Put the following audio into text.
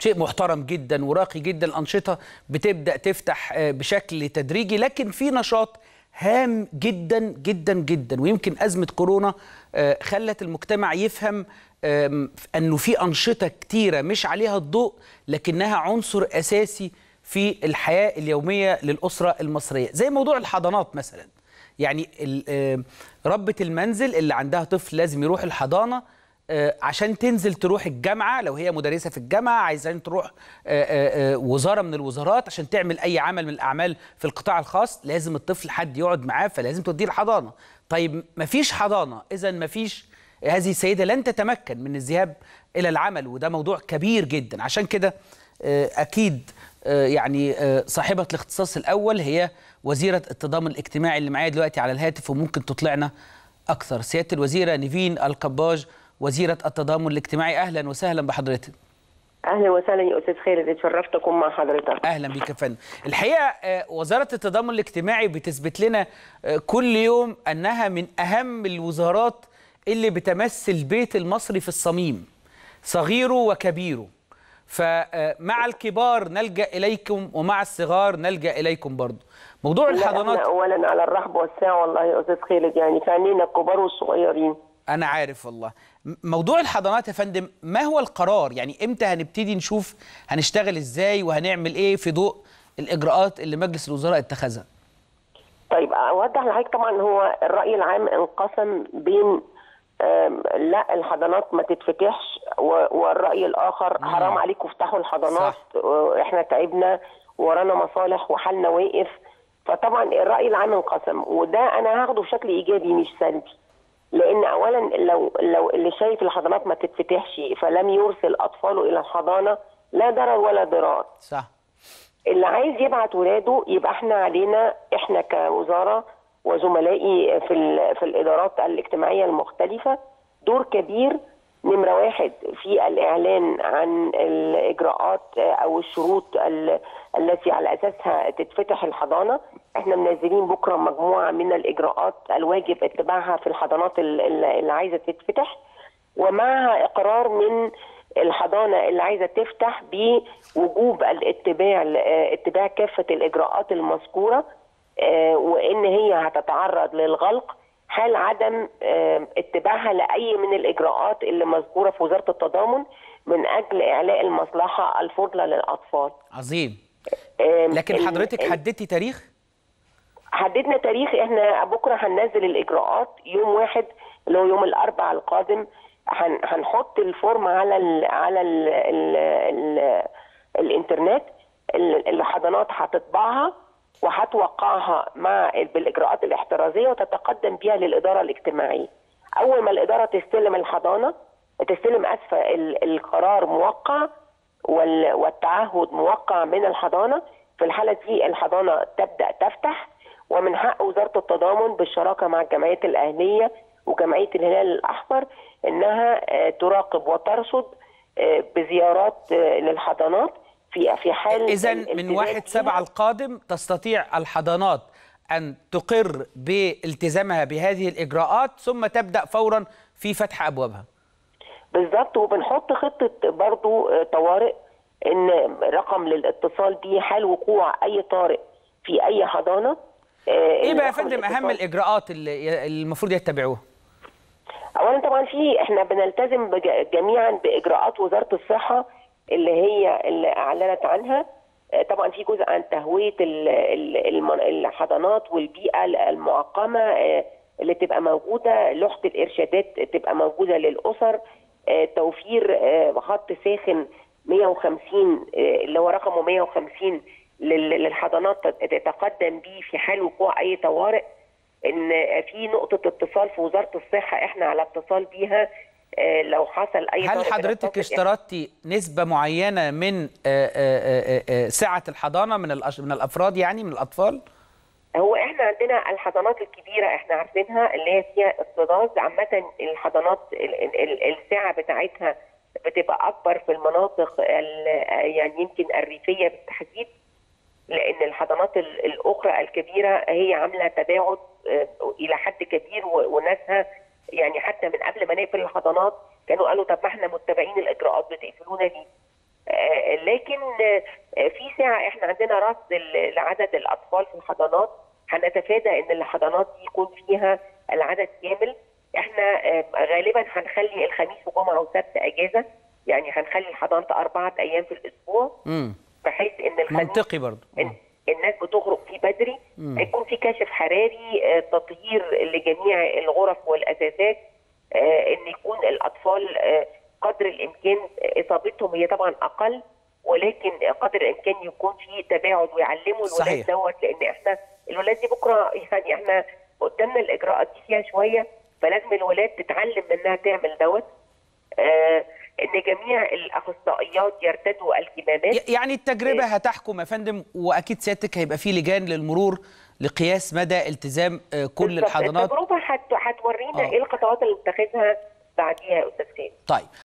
شيء محترم جدا وراقي جدا الانشطه بتبدا تفتح بشكل تدريجي لكن في نشاط هام جدا جدا جدا ويمكن ازمه كورونا خلت المجتمع يفهم انه في انشطه كتيره مش عليها الضوء لكنها عنصر اساسي في الحياه اليوميه للاسره المصريه زي موضوع الحضانات مثلا يعني ربة المنزل اللي عندها طفل لازم يروح الحضانه عشان تنزل تروح الجامعه لو هي مدرسه في الجامعه عايزين تروح وزاره من الوزارات عشان تعمل اي عمل من الاعمال في القطاع الخاص لازم الطفل حد يقعد معاه فلازم توديه الحضانه طيب مفيش حضانه اذا مفيش هذه السيده لن تتمكن من الذهاب الى العمل وده موضوع كبير جدا عشان كده اكيد يعني صاحبه الاختصاص الاول هي وزيره التضامن الاجتماعي اللي معايا دلوقتي على الهاتف وممكن تطلعنا اكثر سياده الوزيره نيفين القباج وزيره التضامن الاجتماعي اهلا وسهلا بحضرتك اهلا وسهلا يا استاذ خالد اتشرفت اكون مع حضرتك اهلا بيك يا فندم الحقيقه وزاره التضامن الاجتماعي بتثبت لنا كل يوم انها من اهم الوزارات اللي بتمثل البيت المصري في الصميم صغيره وكبيره فمع الكبار نلجا اليكم ومع الصغار نلجا اليكم برضه موضوع الحضانات اولا على الرحب والسعه والله يا استاذ خالد يعني في عينينا الكبار والصغيرين انا عارف والله موضوع الحضانات يا فندم ما هو القرار يعني امتى هنبتدي نشوف هنشتغل ازاي وهنعمل ايه في ضوء الاجراءات اللي مجلس الوزراء اتخذها طيب اوضح لحضرتك طبعا هو الراي العام انقسم بين لا الحضانات ما تتفتحش والراي الاخر مم. حرام عليكم افتحوا الحضانات صح. احنا تعبنا ورانا مصالح وحالنا واقف فطبعا الراي العام انقسم وده انا هاخده بشكل ايجابي مش سلبي لان اولا لو لو اللي شايف الحضانات ما تتفتحش فلم يرسل اطفاله الى الحضانه لا ضرر ولا ضرار صح اللي عايز يبعت ولاده يبقى احنا علينا احنا كوزاره وزملائي في في الادارات الاجتماعيه المختلفه دور كبير نمره واحد في الاعلان عن الاجراءات او الشروط التي على اساسها تتفتح الحضانه احنا منزلين بكره مجموعه من الاجراءات الواجب اتباعها في الحضانات اللي عايزه تتفتح ومعها اقرار من الحضانه اللي عايزه تفتح بوجوب الاتباع اتباع كافه الاجراءات المذكوره وان هي هتتعرض للغلق حال عدم اتباعها لاي من الاجراءات اللي مذكوره في وزاره التضامن من اجل اعلاء المصلحه الفضلى للاطفال. عظيم. لكن حضرتك حددتي تاريخ؟ حددنا تاريخ احنا بكره هننزل الاجراءات يوم واحد اللي هو يوم الاربعاء القادم هنحط الفورم على ال على ال ال ال الانترنت الحضانات هتطبعها وهتوقعها مع بالاجراءات الاحترازيه وتتقدم بها للاداره الاجتماعيه. اول ما الاداره تستلم الحضانه تستلم اسفه القرار موقع والتعهد موقع من الحضانه في الحاله دي الحضانه تبدا تفتح ومن حق وزاره التضامن بالشراكه مع الجمعيات الاهليه وجمعيه الهلال الاحمر انها تراقب وترصد بزيارات للحضانات في في حال اذا من واحد سبعة القادم تستطيع الحضانات ان تقر بالتزامها بهذه الاجراءات ثم تبدا فورا في فتح ابوابها بالظبط وبنحط خطه برضو طوارئ ان رقم للاتصال به حال وقوع اي طارئ في اي حضانه ايه بقى يا فندم اهم الاجراءات اللي المفروض يتبعوها اولا طبعا في احنا بنلتزم جميعا باجراءات وزاره الصحه اللي هي اللي اعلنت عنها طبعا في جزء عن تهويه الحضانات والبيئه المعقمه اللي تبقى موجوده لوحه الارشادات تبقى موجوده للاسر توفير خط ساخن 150 اللي هو رقمه 150 للحضانات تتقدم به في حال وقوع اي طوارئ ان في نقطه اتصال في وزاره الصحه احنا على اتصال بيها لو حصل اي هل حضرتك اشترطتي نسبه معينه من سعه الحضانه من من الافراد يعني من الاطفال هو احنا عندنا الحضانات الكبيره احنا عارفينها اللي هي فيها اكتظاظ عامه الحضانات السعه بتاعتها بتبقى اكبر في المناطق يعني يمكن الريفيه بالتحديد لان الحضانات الاخرى الكبيره هي عامله تباعد الى حد كبير وناسها يعني حتى من قبل ما نقفل الحضانات كانوا قالوا طب ما احنا متبعين الاجراءات بتقفلونا ليه؟ لكن في ساعه احنا عندنا رصد لعدد الاطفال في الحضانات هنتفادى ان الحضانات دي يكون فيها العدد كامل احنا غالبا هنخلي الخميس وجمعه وسبت اجازه يعني هنخلي الحضانه اربعه ايام في الاسبوع امم بحيث ان الخميس منطقي برضه إن الناس بتخرج فيه بدري مم. يكون في كاشف حراري آه، تطهير لجميع الغرف والاساسات آه، ان يكون الاطفال آه، قدر الامكان اصابتهم هي طبعا اقل ولكن قدر الامكان يكون في تباعد ويعلموا صحيح. الولاد دوت لان احنا الولاد دي بكره يعني احنا قدامنا الاجراءات دي فيها شويه فلازم الولاد تتعلم انها تعمل دوت آه، ان جميع الاخصائيات يرتدوا الكمامات ي- يعني التجربة هتحكم يا فندم وأكيد سيادتك هيبقى في لجان للمرور لقياس مدى التزام آه، كل بالظبط. الحضانات التجربه هت- هتورينا آه. ايه الخطوات اللي اتخذها بعديها يا استاذ خالد طيب